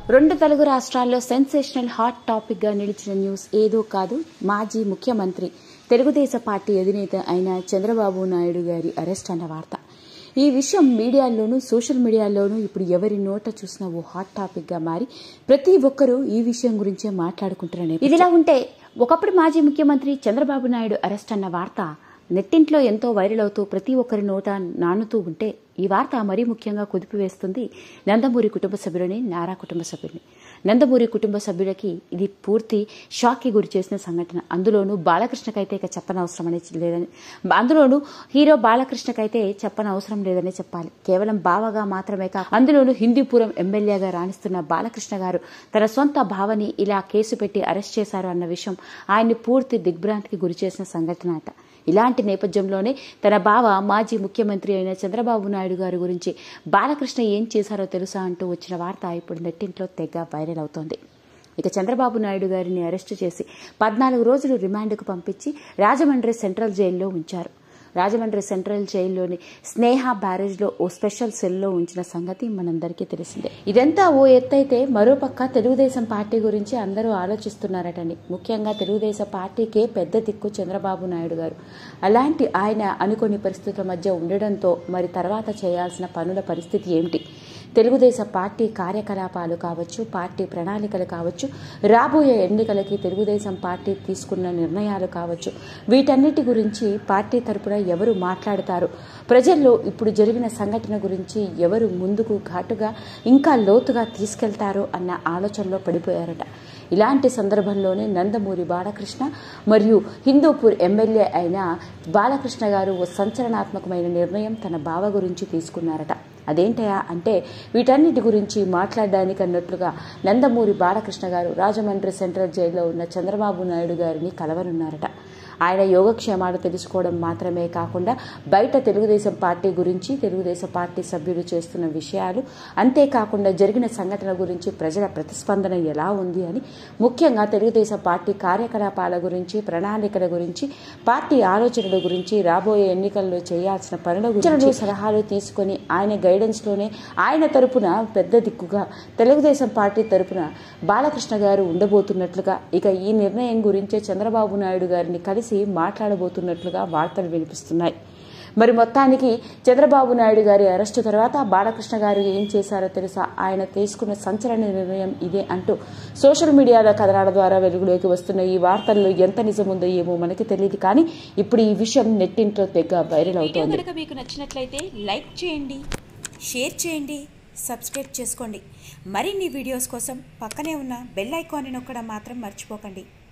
రెండు తెలుగు రాష్ట్రాల్లో sensational hot topic గా నిలిచిన న్యూస్ ఏదో కాదు మాజీ ముఖ్యమంత్రి తెలుగుదేశం పార్టీ అధినేత అయిన చంద్రబాబు నాయుడు గారి అరెస్ట్ అన్న వార్త ఈ విషయం మీడియాల్లోనూ సోషల్ మీడియాలోనూ ఇప్పుడు ఎవరి నోట చూసినా ఓ హాట్ టాపిక్ గా మారి ప్రతి ఒక్కరూ ఈ విషయం గురించే మాట్లాడుకుంటున్నారు ఇదిలా ఉంటే ఒకప్పుడు మాజీ ముఖ్యమంత్రి చంద్రబాబు నాయుడు అరెస్ట్ అన్న వార్త నెట్టింట్లో ఎంతో వైరల్ అవుతూ ప్రతి ఒక్కరి నోట నానుతూ ఉంటే ఈ వార్త మరీ ముఖ్యంగా కుదిపివేస్తుంది నందమూరి కుటుంబ సభ్యులని నారా కుటుంబ సభ్యుల్ని నందమూరి కుటుంబ సభ్యులకి ఇది పూర్తి షాక్కి గురి చేసిన సంఘటన అందులోనూ బాలకృష్ణకైతే ఇక చెప్పనవసరం అనే లేదని అందులోనూ హీరో బాలకృష్ణకైతే చెప్పనవసరం లేదనే చెప్పాలి కేవలం బావగా మాత్రమే కాక అందులోనూ హిందూపురం ఎమ్మెల్యేగా రాణిస్తున్న బాలకృష్ణ గారు తన సొంత భావని ఇలా కేసు పెట్టి అరెస్ట్ చేశారు అన్న విషయం ఆయన్ని పూర్తి దిగ్భ్రాంతికి గురి చేసిన సంఘటన అట ఇలాంటి నేపథ్యంలోనే తన బావ మాజీ ముఖ్యమంత్రి అయిన చంద్రబాబు నాయుడు గారి గురించి బాలకృష్ణ ఏం చేశారో తెలుసా అంటూ వచ్చిన వార్త ఇప్పుడు నెట్టింట్లో తెగ వైరల్ అవుతోంది ఇక చంద్రబాబు నాయుడు గారిని అరెస్టు చేసి పద్నాలుగు రోజులు రిమాండ్కు పంపించి రాజమండ్రి సెంట్రల్ జైల్లో ఉంచారు రాజమండ్రి సెంట్రల్ జైల్లోని స్నేహ బ్యారేజ్లో ఓ స్పెషల్ సెల్లో ఉంచిన సంగతి మనందరికీ తెలిసిందే ఇదంతా ఓ ఎత్తైతే మరోపక్క తెలుగుదేశం పార్టీ గురించి అందరూ ఆలోచిస్తున్నారటండి ముఖ్యంగా తెలుగుదేశం పార్టీకే పెద్ద దిక్కు చంద్రబాబు నాయుడు గారు అలాంటి ఆయన అనుకోని పరిస్థితుల మధ్య ఉండడంతో మరి తర్వాత చేయాల్సిన పనుల పరిస్థితి ఏమిటి తెలుగుదేశం పార్టీ కార్యకలాపాలు కావచ్చు పార్టీ ప్రణాళికలు కావచ్చు రాబోయే ఎన్నికలకి తెలుగుదేశం పార్టీ తీసుకున్న నిర్ణయాలు కావచ్చు వీటన్నిటి గురించి పార్టీ తరపున ఎవరు మాట్లాడతారు ప్రజల్లో ఇప్పుడు జరిగిన సంఘటన గురించి ఎవరు ముందుకు ఘాటుగా ఇంకా లోతుగా తీసుకెళ్తారు అన్న ఆలోచనలో పడిపోయారట ఇలాంటి సందర్భంలోనే నందమూరి బాలకృష్ణ మరియు హిందూపూర్ ఎమ్మెల్యే అయిన బాలకృష్ణ గారు ఓ సంచలనాత్మకమైన నిర్ణయం తన బావ గురించి తీసుకున్నారట అదేంటయా అంటే వీటన్నిటి గురించి మాట్లాడడానికి అన్నట్లుగా నందమూరి బాలకృష్ణ గారు రాజమండ్రి సెంట్రల్ జైల్లో ఉన్న చంద్రబాబు నాయుడు గారిని కలవనున్నారట ఆయన యోగక్షేమాలు తెలుసుకోవడం మాత్రమే కాకుండా బయట తెలుగుదేశం పార్టీ గురించి తెలుగుదేశం పార్టీ సభ్యులు చేస్తున్న విషయాలు అంతేకాకుండా జరిగిన సంఘటన గురించి ప్రజల ప్రతిస్పందన ఎలా ఉంది అని ముఖ్యంగా తెలుగుదేశం పార్టీ కార్యకలాపాల గురించి ప్రణాళికల గురించి పార్టీ ఆలోచనల గురించి రాబోయే ఎన్నికల్లో చేయాల్సిన పనుల గురించి సలహాలు తీసుకొని ఆయన గైడెన్స్లోనే ఆయన తరపున పెద్ద దిక్కుగా తెలుగుదేశం పార్టీ తరపున బాలకృష్ణ గారు ఉండబోతున్నట్లుగా ఇక ఈ నిర్ణయం గురించే చంద్రబాబు నాయుడు గారిని కలిసి మాట్లాడబోతున్నట్లుగా వార్తలు వినిపిస్తున్నాయి మరి మొత్తానికి చంద్రబాబు నాయుడు గారి అరెస్టు తర్వాత బాలకృష్ణ గారు ఏం చేశారో తెలుసా ఆయన తీసుకున్న సంచలన నిర్ణయం ఇదే అంటూ సోషల్ మీడియాలో కథనాల ద్వారా వెలుగులోకి వస్తున్న ఈ వార్తల్లో ఎంత నిజముందో ఏమో మనకి తెలియదు కానీ ఇప్పుడు ఈ విషయం నెట్టింట్లో తెగ వైరల్ వీడియో అవుతోంది కనుక మీకు నచ్చినట్లయితే లైక్ చేయండి షేర్ చేయండి సబ్స్క్రైబ్ చేసుకోండి మరిన్ని వీడియోస్ కోసం పక్కనే ఉన్న బెల్ ఐకాన్ని నొక్కడం మాత్రం మర్చిపోకండి